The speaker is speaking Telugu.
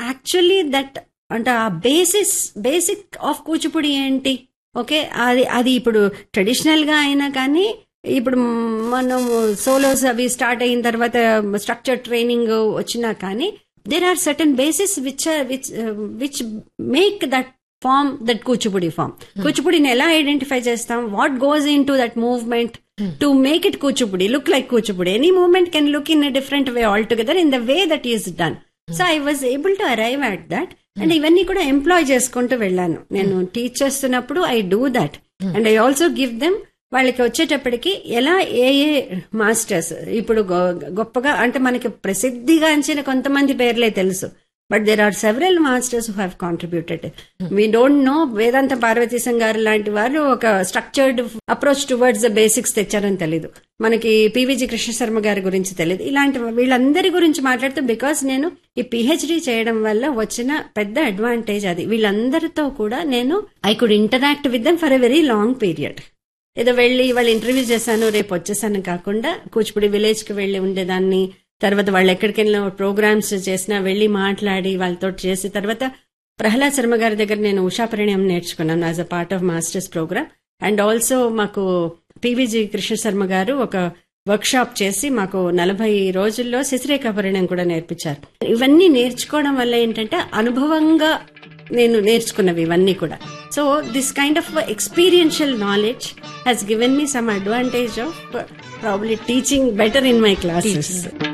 యాక్చువల్లీ దట్ అంటే ఆ బేసిస్ బేసిక్ ఆఫ్ కూచిపూడి ఏంటి ఓకే అది అది ఇప్పుడు ట్రెడిషనల్ గా అయినా కానీ ఇప్పుడు మనం సోలోస్ అవి స్టార్ట్ అయిన తర్వాత స్ట్రక్చర్ ట్రైనింగ్ వచ్చినా కానీ there are certain basis which which which make that form that Kuchipudi form కూచిపూడిని ఎలా ఐడెంటిఫై చేస్తాం what goes in to that movement to make it Kuchipudi look like Kuchipudi any movement can look in different way all together in the way that is done so I was able to arrive at that and ఇవన్నీ కూడా ఎంప్లాయ్ చేసుకుంటూ వెళ్ళాను నేను టీచ్ చేస్తున్నప్పుడు I do that and I also give them వాళ్ళకి వచ్చేటప్పటికి ఎలా ఏ ఏ మాస్టర్స్ ఇప్పుడు గొ- గొప్పగా అంటే మనకి ప్రసిద్ధిగాంచిన కొంతమంది పేర్లే తెలుసు but there are several masters who have contributed we don't know Vedantam Parvateesam garu లాంటి వారు ఒక structured approach towards the basics తెచ్చారని తెలీదు మనకి పివిజి కృష్ణ శర్మ గారి గురించి తెలియదు ఇలాంటి వీళ్ళందరి గురించి మాట్లాడుతూ బికాస్ నేను ఈ పిహెచ్డి చేయడం వల్ల వచ్చిన పెద్ద అడ్వాంటేజ్ అది వీళ్ళందరితో కూడా నేను I could interact with them for a very long period ఏదో వెళ్ళి వాళ్ళు ఇంటర్వ్యూ చేశాను రేపు వచ్చేసాను కాకుండా కూచిపూడి విలేజ్ కి వెళ్ళి ఉండేదాన్ని తర్వాత వాళ్ళు ఎక్కడికెళ్ళినా ప్రోగ్రామ్స్ చేసినా వెళ్ళి మాట్లాడి వాళ్ళతో చేసి తర్వాత ప్రహ్లాద్ శర్మ గారి దగ్గర నేను ఉషా పరిణయం నేర్చుకున్నాను as a part of masters programme and also మాకు పివిజి కృష్ణ శర్మ గారు ఒక వర్క్ షాప్ చేసి మాకు నలభై రోజుల్లో శిశిరేఖ పరిణయం కూడా నేర్పించారు ఇవన్నీ నేర్చుకోవడం వల్ల ఏంటంటే అనుభవంగా నేను నేర్చుకున్నవి ఇవన్నీ కూడా so this kind of experiential knowledge has given me some advantage of probably teaching better in my classes